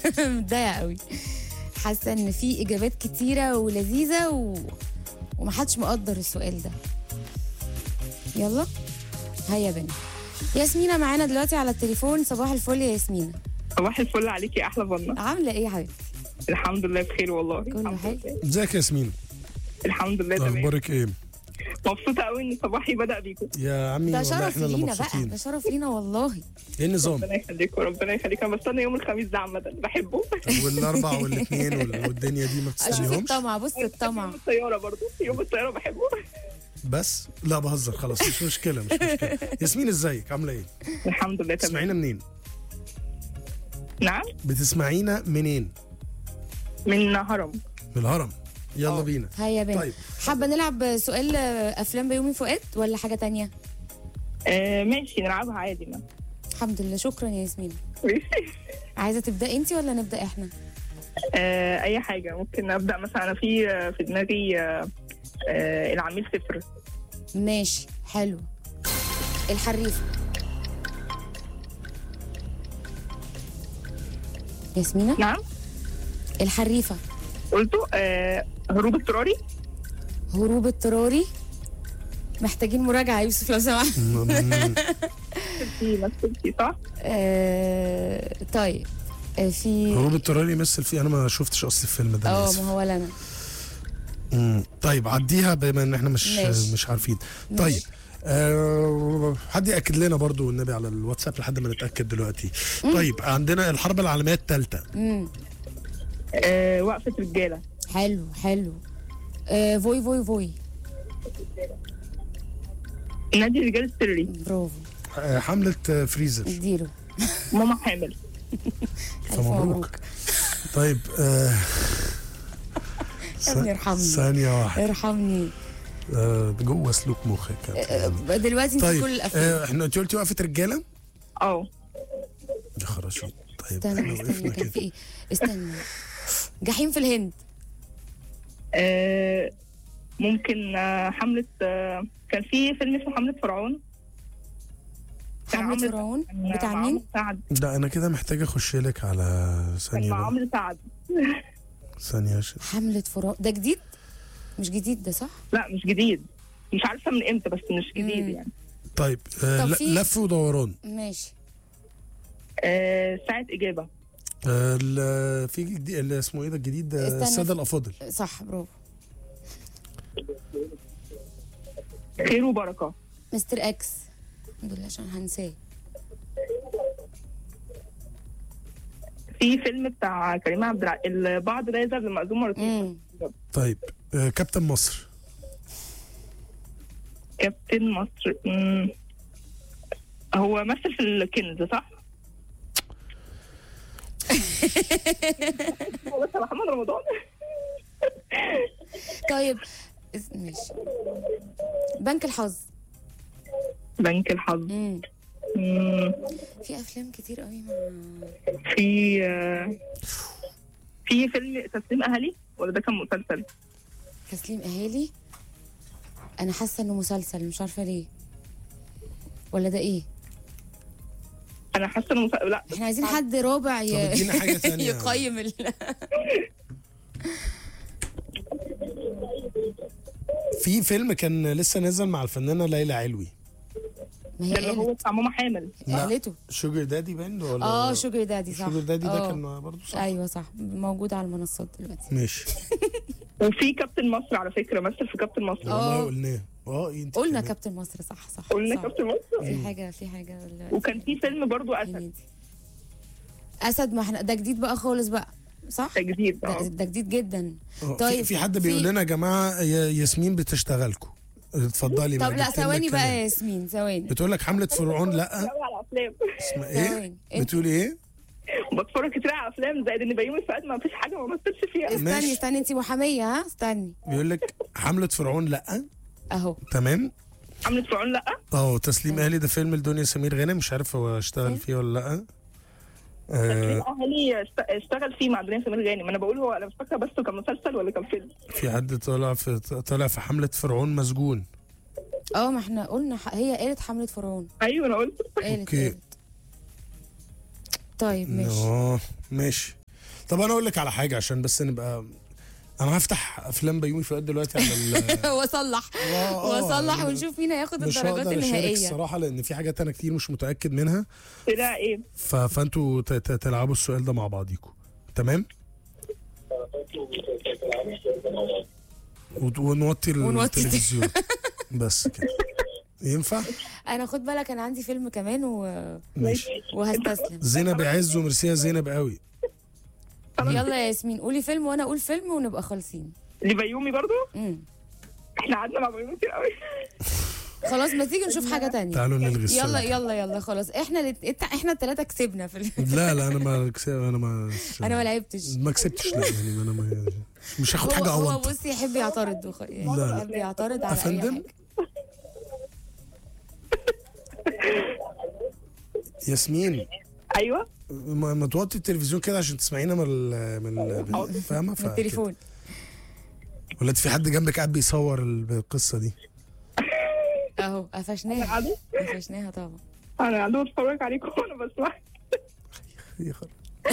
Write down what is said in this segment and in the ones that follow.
متضايقه قوي حاسه ان في اجابات كتيره ولذيذه و... ومحدش مقدر السؤال ده يلا هيا بنا ياسمينة معانا دلوقتي على التليفون صباح الفل يا ياسمينة صباح الفل عليكي يا احلى فنة عاملة ايه يا حبيبتي؟ الحمد لله بخير والله كله الحمد حلو؟ لله. ازيك يا ياسمين الحمد لله تمام اخبارك ايه مبسوطه قوي ان صباحي بدا بيكم يا عمي ده والله شرف احنا اللي لينا بقى مبسوطين ده شرف لينا والله ايه النظام ربنا يخليكم ربنا يخليكم انا بستنى يوم الخميس ده عامه بحبه والاربع والاثنين وال- والدنيا دي ما اشوف بتستنيهمش الطمع بص الطمع يوم الطياره برضو يوم الطياره بحبه بس لا بهزر خلاص مش مشكله مش مشكله ياسمين ازيك عامله ايه الحمد لله تمام بتسمعينا منين نعم بتسمعينا منين من هرم من الهرم يلا بينا هيا بنا طيب. حابة نلعب سؤال افلام بيومي فؤاد ولا حاجة تانية؟ آه ماشي نلعبها عادي ما الحمد لله شكرا يا ياسمينة ماشي. عايزة تبدأ انت ولا نبدأ احنا؟ آه اي حاجه ممكن ابدا مثلا انا في آه، في دماغي آه آه العميل صفر ماشي حلو الحريفة ياسمينة نعم الحريفة قلته آه هروب اضطراري هروب اضطراري محتاجين مراجعة يا يوسف لو سمحت مم. في مثلتي صح آه طيب آه في هروب اضطراري يمثل فيه انا ما شفتش اصل الفيلم ده أنا اه آسف. ما هو ولا انا مم. طيب عديها بما ان احنا مش ماشي. مش عارفين ماشي. طيب أه حد ياكد لنا برضو النبي على الواتساب لحد ما نتاكد دلوقتي طيب عندنا الحرب العالميه الثالثه امم آه وقفه رجاله حلو حلو آه فوي فوي فوي نادي الرجال السري برافو أه حمله آه، فريزر اديله ماما حامل ألف فمبروك. مبروك طيب أه يا ابني ارحمني ثانيه واحده ارحمني أه جوه سلوك مخك آه، دلوقتي نسيت طيب كل الافلام أه احنا انت قلتي وقفه رجاله اه يا خراشي طيب استنى احنا استنى وقفنا كان في كده ايه استنى جحيم في الهند آه، ممكن آه، حملة آه، كان في فيلم اسمه حملة فرعون كان حملة عمرو- فرعون كان بتاع مع مين؟ عمرو سعد لا انا كده محتاج اخش لك على كان ثانيه مع بقى. عمرو سعد ثانيه عشان حملة فرعون ده جديد؟ مش جديد ده صح؟ لا مش جديد مش عارفة من امتى بس مش جديد مم. يعني طيب أه طب ل- في- لف ودوران ماشي آه، ساعة إجابة آه، ال- في جديد اللي اسمه ايه ده الجديد ده استنى. الساده الافاضل صح برافو خير وبركة مستر اكس الحمد لله عشان هنساه في فيلم بتاع كريم عبد الع... البعض لا يذهب للمأذون مرتين امم طيب آه، كابتن مصر كابتن مصر مم. هو مثل في الكنز صح؟ هو بس محمد رمضان طيب اس- ماشي بنك الحظ بنك الحظ امم مم. في افلام كتير قوي مع في آه، في فيلم تسليم اهلي ولا ده كان مسلسل؟ تسليم اهالي انا حاسه انه مسلسل مش عارفه ليه ولا ده ايه انا حاسه انه مسلسل لا احنا عايزين حد رابع طب ي... ادينا حاجه ثانيه يقيم ال... في فيلم كان لسه نازل مع الفنانه ليلى علوي ما هي ده اللي هو قالت بتاع ماما حامل لا. قالته شوجر دادي باين ولا اه شوجر دادي صح شوجر دادي ده آه. كان برضه صح ايوه صح موجود على المنصات دلوقتي ماشي وفي كابتن مصر على فكره مثل في كابتن مصر والله آه. قلناه اه إيه انت قلنا كمان. كابتن مصر صح صح قلنا صح. كابتن مصر في حاجه في حاجه ولا وكان في فيلم برضو اسد هنيدي. اسد ما احنا ده جديد بقى خالص بقى صح تجديد ده, اه ده جديد جدا آه، طيب، في, في حد في- بيقول لنا يا جماعه يا ياسمين بتشتغلكم اتفضلي طب بقى، لا جبت لنا ثواني بقى الكلام. يا ياسمين ثواني بتقول لك حمله فرعون لا على افلام اسمها ايه ثواني. انت- بتقولي ايه بتفرج كتير على افلام زائد ان بيومي فؤاد ما فيش حاجه ما مثلش فيها استني ماشي. استني انت محاميه ها استني بيقول لك حمله فرعون لا اهو تمام حملة فرعون لا اه تسليم اهلي ده فيلم لدنيا سمير غانم مش عارف هو اشتغل فيلم؟ فيه ولا لا آه اهلي اشت- اشتغل فيه مع دنيا سمير غانم انا بقول هو انا مش فاكره بس كان مسلسل ولا كان فيلم في حد طالع في طالع في حمله فرعون مسجون اه ما احنا قلنا ح- هي قالت حمله فرعون ايوه انا قلت قالت أوكي. قالت طيب ماشي اه ماشي طب انا اقول لك على حاجه عشان بس نبقى انا هفتح افلام بيومي فؤاد دلوقتي على ال وصلح آه، وصلح يعني ونشوف مين هياخد مش الدرجات هقدر اشارك النهائيه الصراحه لان في حاجات انا كتير مش متاكد منها طلع ايه ف... فانتوا ت... ت... تلعبوا السؤال ده مع بعضيكم تمام وت- ونوطي ونوطي التلفزيون بس كده ينفع انا خد بالك انا عندي فيلم كمان و... ماشي وهستسلم زينب عز وميرسيا زينب قوي يلا يا ياسمين قولي فيلم وانا اقول فيلم ونبقى خالصين لبيومي برضو امم احنا قعدنا مع بيومي كتير قوي خلاص ما تيجي نشوف حاجه تانية تعالوا نلغي السؤال يلا ده. يلا يلا خلاص احنا الات- إت- احنا الثلاثه كسبنا في ال... لا لا انا ما كس- انا ما انا ما لعبتش ما كسبتش لا يعني انا ما مش هاخد هو, حاجه هو اونطه بص يحب يعترض وخ... يعني لا. يحب يعترض على اي افندم حاجه ياسمين ايوه ما, ما توطي التلفزيون كده عشان تسمعينا من ال من ال فاهمه من فكده. التليفون ولا انت في حد جنبك قاعد بيصور القصه دي اهو قفشناها قعدوا قفشناها طبعا انا قاعده بتفرج عليكم وانا بسمع يا خرا.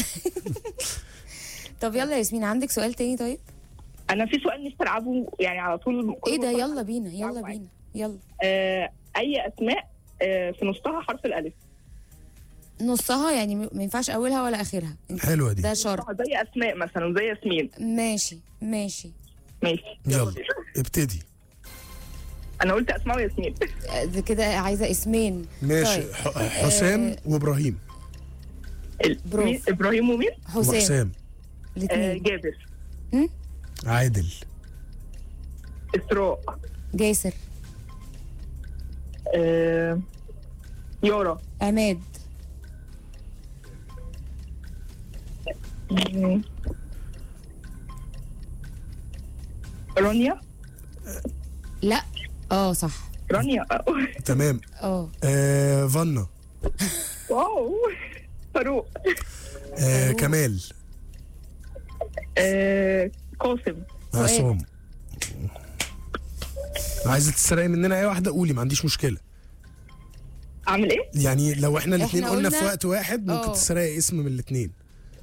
طب يلا يا ياسمين عندك سؤال تاني طيب انا في سؤال نفسي العبه يعني على طول ايه ده يلا بينا يلا بينا يلا آه اي اسماء آه في نصها حرف الالف نصها يعني م- ما ينفعش اولها ولا اخرها انت- حلوه دي ده شرط زي اسماء مثلا زي ياسمين ماشي ماشي ماشي يلا ابتدي انا قلت اسماء وياسمين آه، ده كده عايزه اسمين ماشي طيب. ح- حسام آه، وابراهيم ال- برافو. مين- ابراهيم ومين حسام وحسام آه الاثنين جابر عادل اسراء جاسر آه يارا عماد مم. رانيا لا اه صح رانيا آه. تمام اه آه فانا واو فاروق آه كمال آه قاسم فؤاد. عصام عايزه تسرقي مننا اي واحده قولي ما عنديش مشكله اعمل ايه؟ يعني لو احنا الاثنين إحنا قلنا في قلنا- وقت واحد ممكن آه. تسرقي اسم من الاثنين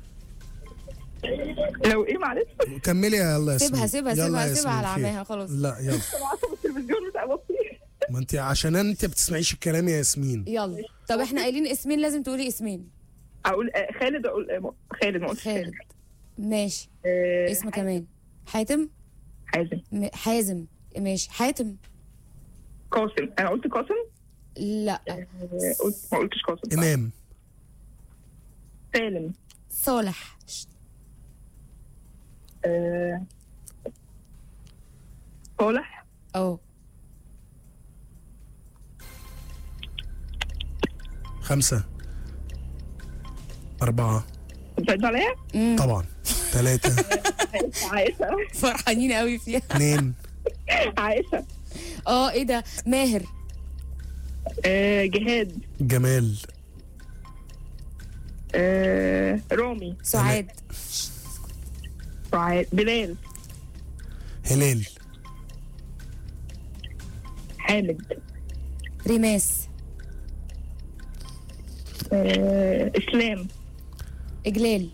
لو ايه معلش كملي يا يلا يا سيبها ياسمين. سيبها يلا سيبها يا سيبها على ياسمين، خير. عماها خلاص لا يلا انا عارفه التلفزيون بتاع بطي ما انت عشان انت بتسمعيش الكلام يا ياسمين يلا طب احنا قايلين اسمين لازم تقولي اسمين اقول آه خالد اقول آه خالد ما قلتش خالد ماشي آه اسم كمان حاتم حازم م- حازم ماشي حاتم قاسم انا قلت قاسم لا آه قلت ما قلتش قاسم امام سالم صالح آه صالح اه خمسة أربعة بتعد عليا مم. طبعا ثلاثة عائشه فرحانين قوي فيها اثنين عائشه اه ايه ده ماهر آه جهاد جمال آه رامي سعاد سعاد بلال هلال حامد ريماس آه اسلام اجلال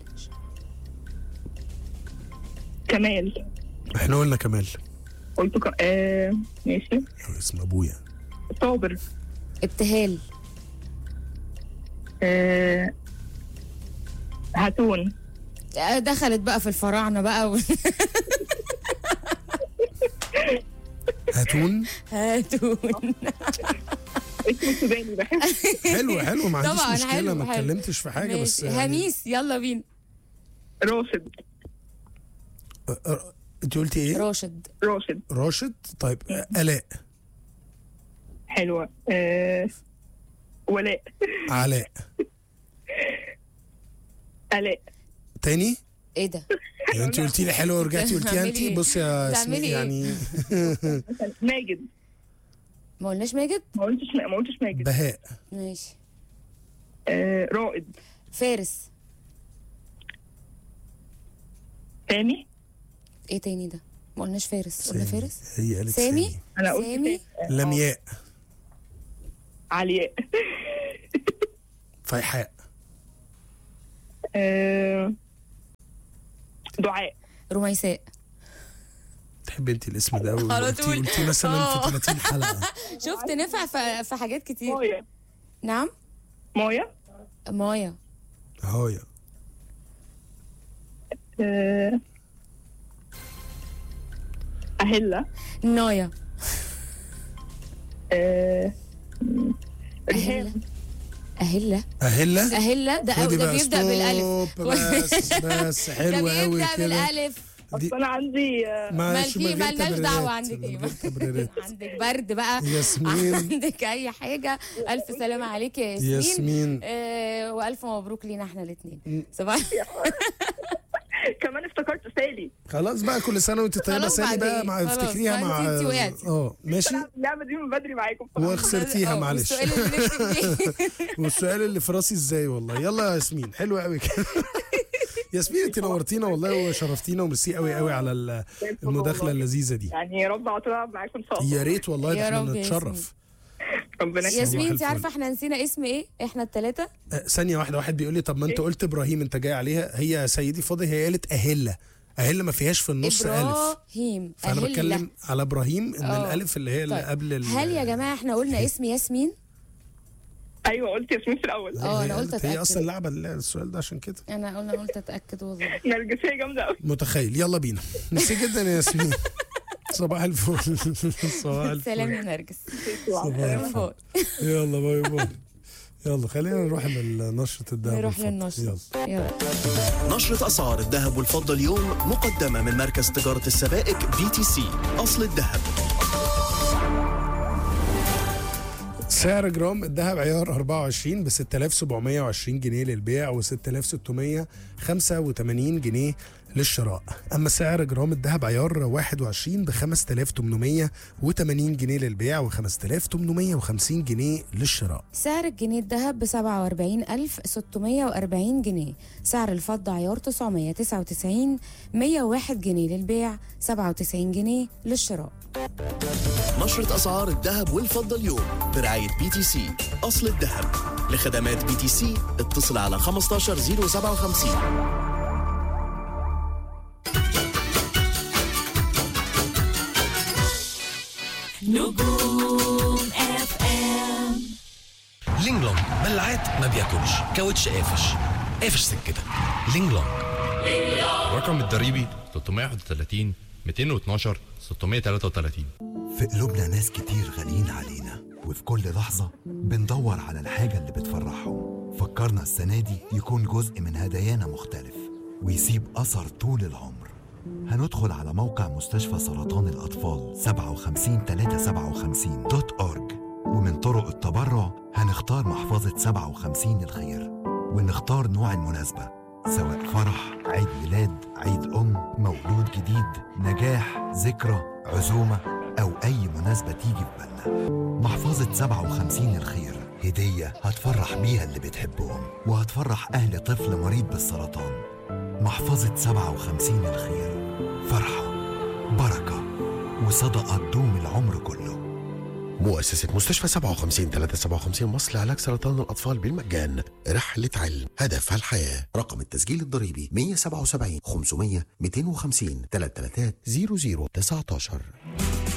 كمال احنا قلنا كمال قلت ك... آه ماشي هو اسم ابويا صابر ابتهال آه هاتون آه، دخلت بقى في الفراعنه بقى و... هاتون هاتون اسمه سوداني بحب حلو حلو ما عنديش طبعاً، مشكلة حلو، ما حلو. اتكلمتش في حاجة بس ماشي. يعني هميس يلا بينا راشد أه، أه، انت قلتي ايه؟ راشد راشد راشد طيب أه، آلاء حلوة آه ولاء علاء آلاء تاني ايه ده يعني انت قلتي لي حلو ورجعتي قلتيها انت تعملي إيه؟ بصي يا تعملي ياسمين إيه؟ يعني ماجد ما قلناش ماجد ما قلتش ما قلتش ماجد بهاء ماشي آه رائد فارس سامي ايه تاني ده ما قلناش فارس قلنا سامي. فارس هي قالت سامي سامي انا قلت سامي سامي. لمياء علياء فيحاء آه دعاء رميساء تحب انت الاسم ده على قلتي طول. قلتي مثلا آه. في 30 حلقه شفت نفع في, في حاجات كتير مايا نعم مايا مايا هايا آه، أهلة نايا آه، أهلة أهلة اهلا أهلة ده أو خدي ده بقى بيبدأ بالألف ستوب، بس بس ده حلو قوي بيبدأ كده بالألف دي أصل أنا عندي آه، ماشي مالكي- من غير مالناش تبريرات، دعوة عندك من إيه. غير تبريرات. عندك برد بقى ياسمين. عندك أي حاجة ألف سلامة عليك يا ياسمين ياسمين آه وألف مبروك لينا احنا الاثنين صباح كمان افتكرت سالي خلاص بقى كل سنه وانت طيبه خلاص سالي بقى بعدين. مع خلاص، افتكريها بعد مع انتي وقعتي. اه ماشي اللعبة دي من بدري معاكم بصراحة. وخسرتيها آه، معلش والسؤال اللي نفسك فيه. والسؤال اللي في راسي ازاي والله يلا يا ياسمين حلو قوي كده ياسمين انت نورتينا والله وشرفتينا وميرسي قوي قوي على ال- المداخله اللذيذه دي يعني يا رب على طول العب معاكم ان شاء الله يا ريت والله يا ده احنا رب يا نتشرف ربنا يخليك. ياسمين انت الفل. عارفه احنا نسينا اسم ايه احنا الثلاثه آه، ثانيه واحده واحد بيقول لي طب ما انت قلت ابراهيم انت جاي عليها هي يا سيدي فاضل هي قالت اهله اهله ما فيهاش في النص الف ابراهيم فانا أهلة. بتكلم على ابراهيم ان آه. الالف اللي هي اللي طيب. قبل ال- هل يا جماعه احنا قلنا اسم ياسمين ايوه قلت ياسمين في الاول اه هي انا قلت قالت- هي اتاكد اصلا لعبه السؤال ده عشان كده انا قلنا قلت اتاكد والله نرجسيه جامده قوي متخيل يلا بينا ميرسي جدا يا ياسمين صباح الفل صباح الفل سلام يا نرجس صباح الفل باي. يلا باي باي يلا خلينا نروح لنشرة الدهب نروح والفضة. للنشر يلا يلا نشرة أسعار الذهب والفضة اليوم مقدمة من مركز تجارة السبائك بي تي سي أصل الذهب سعر جرام الذهب عيار 24 ب 6720 جنيه للبيع و 6685 جنيه للشراء اما سعر جرام الذهب عيار 21 ب 5880 جنيه للبيع و 5850 جنيه للشراء سعر الجنيه الذهب ب 47640 جنيه سعر الفضة عيار 999 101 جنيه للبيع 97 جنيه للشراء نشرة أسعار الذهب والفضة اليوم برعاية بي تي سي أصل الذهب لخدمات بي تي سي اتصل على 15057 لينج لونج بلعات ما بياكلش كاوتش قافش قافش سكتك لينج لونج الرقم الضريبي 331 212 633 في قلوبنا ناس كتير غاليين علينا وفي كل لحظة بندور على الحاجة اللي بتفرحهم فكرنا السنة دي يكون جزء من هدايانا مختلف ويسيب أثر طول العمر هندخل على موقع مستشفى سرطان الأطفال 57357 دوت أورج ومن طرق التبرع هنختار محفظة 57 الخير ونختار نوع المناسبة سواء فرح عيد ميلاد عيد أم مولود جديد نجاح ذكرى عزومة أو أي مناسبة تيجي في بالنا محفظة 57 الخير هدية هتفرح بيها اللي بتحبهم وهتفرح أهل طفل مريض بالسرطان محفظة 57 الخير فرحة بركة وصدقة تدوم العمر كله مؤسسة مستشفى 57 357 مصر لعلاج سرطان الأطفال بالمجان رحلة علم هدفها الحياة رقم التسجيل الضريبي 177 500 250 333 00 19